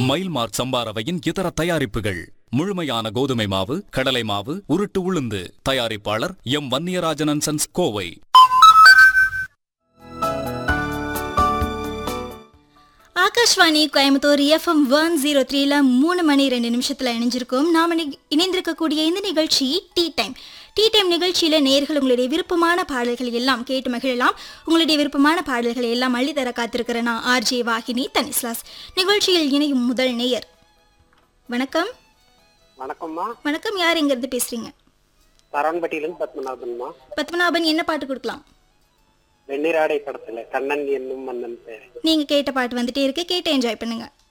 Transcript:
மைல்மார்க் சம்பாரவையின் இதர தயாரிப்புகள் முழுமையான கோதுமை மாவு கடலை மாவு உருட்டு உளுந்து தயாரிப்பாளர் M Vanniyarajan sons Kovai Akashvani Coimbatore FM one zero த்ரீல மூணு மணி ரெண்டு நிமிஷத்தில் இணைஞ்சிருக்கோம் நாம் இணை- இணைந்திருக்கக்கூடிய இந்த நிகழ்ச்சி டீ டைம் டீ டைம் நிகழ்ச்சியில் நேர்கள் உங்களுடைய விருப்பமான பாடல்கள் எல்லாம் கேட்டு மகிழலாம் உங்களுடைய விருப்பமான பாடல்களை எல்லாம் அள்ளித்தர காத்திருக்கிற நான் ஆர்ஜே வாகினி தனிஸ்லாஸ் நிகழ்ச்சியில் இணையும் முதல் நேயர் வணக்கம் வணக்கம்மா வணக்கம் யார் எங்கேருந்து பேசுறீங்க சரவணப்பட்டியிலிருந்து பத்மநாபன்மா பத்மநாபன் என்ன பாட்டு கொடுக்கலாம் வெண்ணிராடை படத்துல கண்ணன் என்னும் மன்னன் பேரு நீங்கள் கேட்ட பாட்டு வந்துட்டே இருக்கு கேட்டு என்ஜாய் பண்ணுங்க